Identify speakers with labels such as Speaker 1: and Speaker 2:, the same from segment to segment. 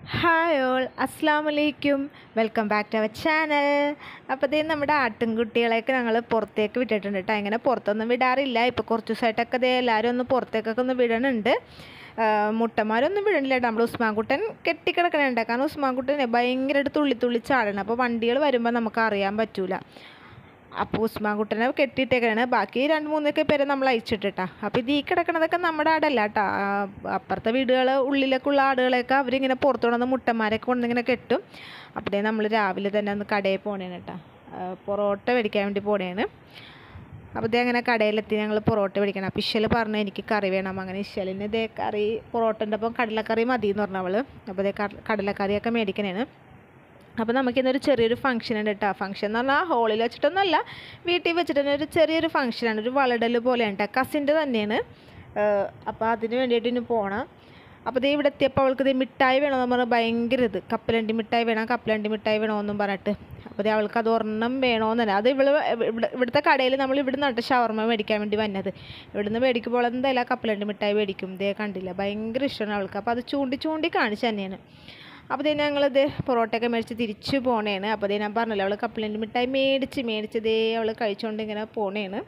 Speaker 1: hi all അസ്സാം വലൈക്കും welcome back to our channel അപ്പോൾ ഇതേ നമ്മുടെ ആട്ടിൻകുട്ടികളെയൊക്കെ ഞങ്ങൾ പുറത്തേക്ക് വിട്ടിട്ടുണ്ട് കേട്ടോ അങ്ങനെ പുറത്തൊന്നും വിടാറില്ല ഇപ്പോൾ കുറച്ച് ദിവസമായിട്ടൊക്കെ ഇതേ എല്ലാവരും ഒന്ന് പുറത്തേക്കൊക്കെ ഒന്ന് വിടണുണ്ട് ആ, മുട്ടന്മാരൊന്നും വിടണില്ല കേട്ടോ നമ്മൾ ഉസ്മാൻകുട്ടൻ കെട്ടിക്കിടക്കണുണ്ട് കാരണം ഉസ്മാൻകുട്ടൻ ഭയങ്കരമായിട്ട് തുള്ളി തുള്ളി ചാടണം അപ്പോൾ വണ്ടികൾ വരുമ്പോൾ നമുക്ക് അറിയാൻ പറ്റൂല അപ്പോൾ ഉസ്മാൻകുട്ടനെ കെട്ടിയിട്ടേക്കാണ് ബാക്കി രണ്ട് മൂന്നൊക്കെ പേരെ നമ്മൾ അയച്ചിട്ടിട്ടാ അപ്പോൾ ഇത് ഈ കിടക്കണതൊക്കെ നമ്മുടെ ആടല്ല കേട്ടോ അപ്പുറത്തെ വീടുകൾ ഉള്ളിലേക്കുള്ള ആടുകളെയൊക്കെ അവരിങ്ങനെ പുറത്തു കൊണ്ടുവന്ന് മുട്ടന്മാരൊക്കെ കൊണ്ടിങ്ങനെ കെട്ടും അപ്പോഴേ നമ്മൾ രാവിലെ തന്നെ ഒന്ന് കടയിൽ പോണേണ് കേട്ടോ പൊറോട്ട മേടിക്കാൻ വേണ്ടി പോണേണ് അപ്പോൾ ഇതേ അങ്ങനെ കടയിലെത്തി ഞങ്ങൾ പൊറോട്ട മേടിക്കണം അപ്പോൾ ഇശല് പറഞ്ഞു എനിക്ക് കറി വേണം അങ്ങനെ ഇശലിന് ഇതേ കറി പൊറോട്ടൻ്റെ ഒപ്പം കടലക്കറി മതി എന്ന് പറഞ്ഞു അവൾ അപ്പോൾ ഇതേ കട- കടലക്കറിയൊക്കെ മേടിക്കണേണ് അപ്പോൾ നമുക്കിന്നൊരു ചെറിയൊരു ഫംഗ്ഷൻ ഉണ്ട് കേട്ടോ ഫംഗ്ഷൻ എന്ന് പറഞ്ഞാൽ ഹോളിൽ വെച്ചിട്ടൊന്നുമല്ല വീട്ടിൽ വെച്ചിട്ട് തന്നെ ഒരു ചെറിയൊരു ഫംഗ്ഷനാണ് ഒരു വളടൽ പോലെയാണ് കേട്ടോ കസിൻ്റെ തന്നെയാണ് അപ്പോൾ അതിന് വേണ്ടിയിട്ട് ഇനി പോകണം അപ്പോൾ ദേ ഇവിടെ എത്തിയപ്പോൾ അവൾക്ക് ഇത് മിഠായി വേണമെന്ന് പറഞ്ഞാൽ ഭയങ്കര ഇത് കപ്പലണ്ടി മിഠായി വേണം കപ്പലണ്ടി മിഠായി വേണമെന്നും പറഞ്ഞിട്ട് അപ്പോൾ ദേ അവൾക്ക് അത് ഒരെണ്ണം വേണമെന്ന് തന്നെ അത് ഇവള് ഇവിടെ ഇവിടുത്തെ കടയിൽ നമ്മൾ ഇവിടെ നിന്നിട്ട് ഷവർമ്മ മേടിക്കാൻ വേണ്ടി വന്നത് ഇവിടുന്ന് മേടിക്കുമ്പോൾ എന്തായാലും ആ കപ്പലണ്ടി മിഠായി മേടിക്കും ഇതേ കണ്ടില്ല ഭയങ്കര ഇഷ്ടമാണ് അവൾക്ക് അപ്പോൾ അത് ചൂണ്ടി ചൂണ്ടി കാണിച്ചു തന്നെയാണ് അപ്പോൾ ദേ ഞങ്ങളിത് പൊറോട്ടയൊക്കെ മേടിച്ച് തിരിച്ചു പോണേണ് അപ്പോൾ ദേ ഞാൻ പറഞ്ഞല്ലോ അവൾ കപ്പലണ്ടി മിഠായി മേടിച്ച് മേടിച്ച് ദേ അവൾ കഴിച്ചുകൊണ്ട് ഇങ്ങനെ പോണേണ്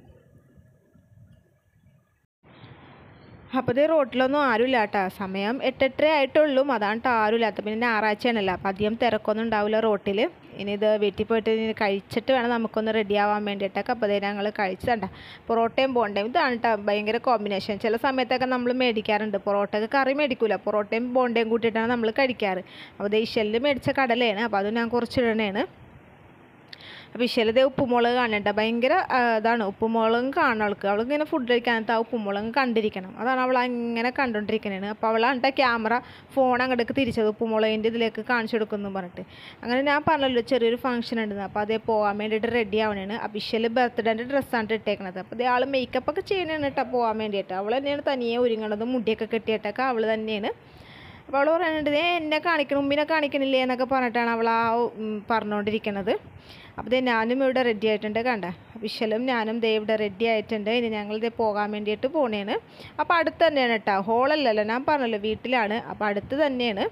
Speaker 1: അപ്പോൾ ഇത് റോട്ടിലൊന്നും ആരുമില്ല കേട്ടോ സമയം എട്ടെട്ടര ആയിട്ടുള്ളൂ അതാണ് കേട്ടോ ആരുമില്ലാത്ത പിന്നെ ഞായറാഴ്ചയാണല്ലോ അപ്പോൾ അധികം തിരക്കൊന്നും ഉണ്ടാവില്ല റോട്ടിൽ ഇനി ഇത് വീട്ടിൽ പോയിട്ട് ഇനി കഴിച്ചിട്ട് വേണം നമുക്കൊന്ന് റെഡി ആവാൻ വേണ്ടിയിട്ടൊക്കെ അപ്പോൾ ഞങ്ങൾ കഴിച്ചണ്ട പൊറോട്ടയും ബോണ്ടയും ഇതാണ് കേട്ടോ ഭയങ്കര കോമ്പിനേഷൻ ചില സമയത്തൊക്കെ നമ്മൾ മേടിക്കാറുണ്ട് പൊറോട്ടയ്ക്ക് കറി മേടിക്കൂല പൊറോട്ടയും ബോണ്ടയും കൂട്ടിയിട്ടാണ് നമ്മൾ കഴിക്കാറ് അപ്പോൾ ഇത് ഇഷലിൽ മേടിച്ച കടലയാണ് അപ്പോൾ അത് ഞാൻ കുറച്ച് ഇടണേണ് അപ്പോൾ ഇശലത് ഉപ്പുമുളക് കാണണ്ട ഭയങ്കര ആ, ഇതാണ് ഉപ്പുമുളകും കാണണം അവൾക്ക് അവളിങ്ങനെ ഫുഡ് കഴിക്കാനത്ത് ആ ഉപ്പുമുളകും കണ്ടിരിക്കണം അതാണ് അവൾ അങ്ങനെ കണ്ടുകൊണ്ടിരിക്കണേണ് അപ്പോൾ അവളാണ് ക്യാമറ ഫോൺ അങ്ങോട്ടേക്ക് തിരിച്ചത് ഉപ്പുമുളകിൻ്റെ ഇതിലേക്ക് കാണിച്ചു കൊടുക്കുന്നു പറഞ്ഞിട്ട് അങ്ങനെ ഞാൻ പറഞ്ഞല്ലോ ചെറിയൊരു ഫംഗ്ഷൻ ഉണ്ടെന്ന് അപ്പോൾ അതേ പോകാൻ വേണ്ടിയിട്ട് റെഡി ആവണേണ് അപ്പോൾ ഇശല് ബർത്ത്ഡേൻ്റെ ഡ്രസ്സാണ് ഇട്ടേക്കണത് അപ്പോൾ അതേ ആൾ മേക്കപ്പ് ഒക്കെ ചെയ്യണേണ് കേട്ടോ പോകാൻ വേണ്ടിയിട്ട് അവൾ തന്നെയാണ് തനിയെ ഒരുങ്ങണത് മുടിയൊക്കെ കെട്ടിയിട്ടൊക്കെ അവൾ തന്നെയാണ് അപ്പോൾ അവൾ പറയുന്നുണ്ട് "ദേ എന്നെ കാണിക്കണം ഉമ്മിനെ കാണിക്കണില്ലേ എന്നൊക്കെ പറഞ്ഞിട്ടാണ് അവൾ ആ ഉം, പറഞ്ഞുകൊണ്ടിരിക്കുന്നത് അപ്പോൾ ദേ ഞാനും ഇവിടെ റെഡി ആയിട്ടുണ്ട് കണ്ട വിശലും ഞാനും ദേ ഇവിടെ റെഡി ആയിട്ടുണ്ട് ഇനി ഞങ്ങൾ ദേ പോകാൻ വേണ്ടിയിട്ട് പോണേണ് അപ്പോൾ അടുത്ത് തന്നെയാണ് കേട്ടോ ഹോളല്ലല്ലോ ഞാൻ പറഞ്ഞല്ലോ വീട്ടിലാണ് അപ്പോൾ അടുത്ത് തന്നെയാണ്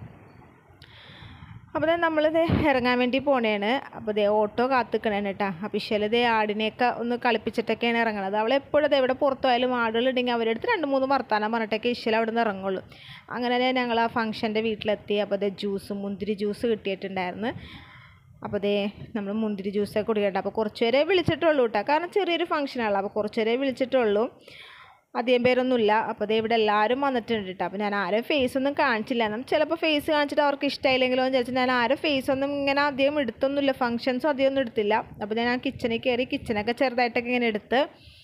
Speaker 1: അപ്പോൾ ദേ നമ്മളിത് ഇറങ്ങാൻ വേണ്ടി പോണേണ് അപ്പോൾ ദേ ഓട്ടോ കാത്തിക്കണേണ് കേട്ടോ അപ്പോൾ ഇശല് ദേ ആടിനെയൊക്കെ ഒന്ന് കളിപ്പിച്ചിട്ടൊക്കെയാണ് ഇറങ്ങണത് അവൾ എപ്പോഴും ദേ ഇവിടെ പുറത്തു പോയാലും ആടുകളുണ്ടെങ്കിൽ അവരുടെ അടുത്ത് രണ്ട് മൂന്ന് വർത്താനം പറഞ്ഞിട്ടൊക്കെ ഇശല് അവിടെ നിന്ന് ഇറങ്ങുള്ളൂ അങ്ങനെ തന്നെ ഞങ്ങൾ ആ ഫംഗ്ഷൻ്റെ വീട്ടിലെത്തി അപ്പോൾ ദേ ജ്യൂസ് മുന്തിരി ജ്യൂസ് കിട്ടിയിട്ടുണ്ടായിരുന്നു അപ്പോൾ ദേ നമ്മൾ മുന്തിരി ജ്യൂസൊക്കെ കുടിക്കട്ടെ അപ്പോൾ കുറച്ച് പേരെ വിളിച്ചിട്ടുള്ളൂ കേട്ടോ കാരണം ചെറിയൊരു ഫംഗ്ഷനാണല്ലോ അപ്പോൾ കുറച്ച് പേരെ വിളിച്ചിട്ടുള്ളൂ അധികം പേരൊന്നുമില്ല അപ്പോൾ ദേ ഇവിടെ എല്ലാവരും വന്നിട്ടുണ്ട് കേട്ടോ അപ്പോൾ ഞാൻ ആരും ഫേസ് ഒന്നും കാണിച്ചില്ല എന്നാൽ ചിലപ്പോൾ ഫേസ് കാണിച്ചിട്ട് അവർക്ക് ഇഷ്ടമായില്ലെങ്കിലോ എന്ന് വിചാരിച്ചു ഞാൻ ആരും ഫേസ് ഒന്നും ഇങ്ങനെ അധികം എടുത്തൊന്നുമില്ല ഫങ്ഷൻസും അധികം ഒന്നും എടുത്തില്ല അപ്പോൾ ഞാൻ കിച്ചണിൽ കയറി കിച്ചണൊക്കെ ചെറുതായിട്ടൊക്കെ ഇങ്ങനെ എടുത്ത്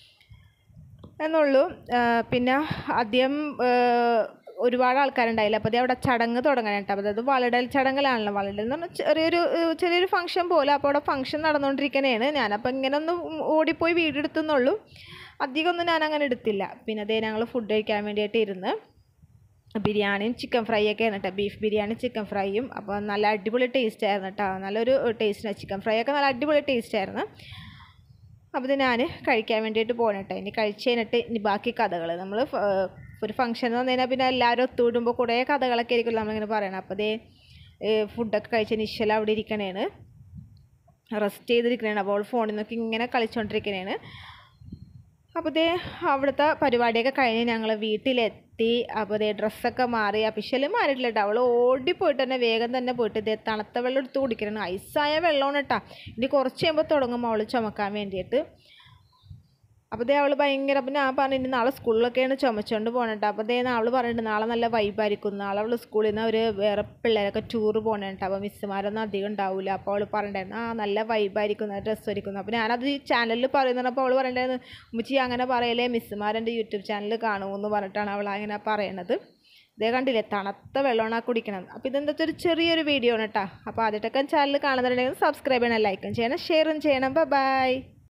Speaker 1: എന്നുള്ളൂ ആ, പിന്നെ അധികം ആ, ഒരുപാട് ആൾക്കാരുണ്ടായില്ല അപ്പോൾ ദേ അവിടെ ചടങ്ങ് തുടങ്ങണം കേട്ടോ അപ്പോൾ അത് വളടൽ ചടങ്ങിലാണല്ലോ വളടൽ എന്ന് പറഞ്ഞാൽ ചെറിയൊരു ഏഹ്, ചെറിയൊരു ഫംഗ്ഷൻ പോലെ അപ്പോൾ അവിടെ ഫംഗ്ഷൻ നടന്നുകൊണ്ടിരിക്കണേണ് ഞാനപ്പോൾ ഇങ്ങനെ ഒന്ന് ഓടിപ്പോയി വീഡിയോ എടുത്തെന്നുള്ളൂ അധികമൊന്നും ഞാൻ അങ്ങനെ എടുത്തില്ല പിന്നെ അതേ ഞങ്ങൾ ഫുഡ് കഴിക്കാൻ വേണ്ടിയിട്ട് ഇരുന്ന് ബിരിയാണിയും ചിക്കൻ ഫ്രൈ ഒക്കെ ആയിരുന്നു കേട്ടോ ബീഫ് ബിരിയാണി ചിക്കൻ ഫ്രൈയും അപ്പോൾ നല്ല അടിപൊളി ടേസ്റ്റ് ആയിരുന്നു കേട്ടോ നല്ലൊരു ടേസ്റ്റ് ചിക്കൻ ഫ്രൈ ഒക്കെ നല്ല അടിപൊളി ടേസ്റ്റ് ആയിരുന്നു അപ്പോൾ ഇത് ഞാൻ കഴിക്കാൻ വേണ്ടിയിട്ട് പോകണം കേട്ടോ ഇനി കഴിച്ച് കഴിഞ്ഞിട്ട് ഇനി ബാക്കി കഥകൾ നമ്മൾ ഒരു ഫംഗ്ഷൻ എന്ന് പറഞ്ഞു കഴിഞ്ഞാൽ പിന്നെ എല്ലാവരും ഒത്തുകൂടുമ്പോൾ കുറേ കഥകളൊക്കെ ആയിരിക്കും നമ്മളിങ്ങനെ പറയണം അപ്പോൾ ഇതേ ഫുഡൊക്കെ കഴിച്ച നിശ്ചല അവിടെ ഇരിക്കണേണ് റെസ്റ്റ് ചെയ്തിരിക്കണേണ് അപ്പോൾ അവൾ ഫോണിൽ നോക്കി ഇങ്ങനെ കളിച്ചുകൊണ്ടിരിക്കണേണ് അപ്പോൾ ദേ അവിടുത്തെ പരിപാടിയൊക്കെ കഴിഞ്ഞ് ഞങ്ങൾ വീട്ടിലെത്തി അപ്പോൾ ദേ ഡ്രസ്സൊക്കെ മാറി അഫീഷ്യല് മാറിയിട്ടില്ല കേട്ടോ അവൾ ഓടിപ്പോയിട്ട് തന്നെ വേഗം തന്നെ പോയിട്ട് ദേ തണുത്ത വെള്ളം എടുത്ത് കുടിക്കണം ഐസായ വെള്ളമാണ് കേട്ടോ ഇനി കുറച്ച് കഴിയുമ്പോൾ തുടങ്ങും അവൾ ചുമക്കാൻ വേണ്ടിയിട്ട് അപ്പോൾ ദേ അവൾ ഭയങ്കര അപ്പം ഞാൻ പറഞ്ഞു ഇനി നാളെ സ്കൂളിലൊക്കെയാണ് ചുമച്ചുകൊണ്ട് പോകണേട്ടോ അപ്പോൾ ദേ അവൾ പറഞ്ഞിട്ട് നാളെ നല്ല വൈബായിരിക്കും നാളെ അവൾ സ്കൂളിൽ നിന്ന് ഒരു വേറെ പിള്ളേരൊക്കെ ടൂർ പോകണേട്ടോ അപ്പോൾ മിസ്സുമാരൊന്നും അധികം ഉണ്ടാവില്ല അപ്പോൾ അവൾ പറഞ്ഞിട്ടുണ്ടായിരുന്നു ആ നല്ല വൈബായിരിക്കും ഡ്രസ്സ് ഒരുക്കുന്നു അപ്പോൾ ഞാനത് ഈ ചാനലിൽ പറയുന്നത് അപ്പോൾ അവൾ പറഞ്ഞിട്ടുണ്ടായിരുന്നു ഉമ്മച്ചി അങ്ങനെ പറയലേ മിസ്സുമാരെൻ്റെ യൂട്യൂബ് ചാനൽ കാണുമെന്ന് പറഞ്ഞിട്ടാണ് അവൾ അങ്ങനെ പറയണത് ഇതേ കണ്ടില്ലേ തണുത്ത വെള്ളമാണ് ആ കുടിക്കണത് അപ്പോൾ ഇതെന്താ ഒരു ചെറിയൊരു വീഡിയോ ആണ് കേട്ടോ അപ്പോൾ ആദ്യമായിട്ടൊക്കെ ചാനൽ കാണുന്നുണ്ടെങ്കിൽ സബ്സ്ക്രൈബ് ചെയ്യണം ലൈക്കും ചെയ്യണം ഷെയറും ചെയ്യണം ബൈ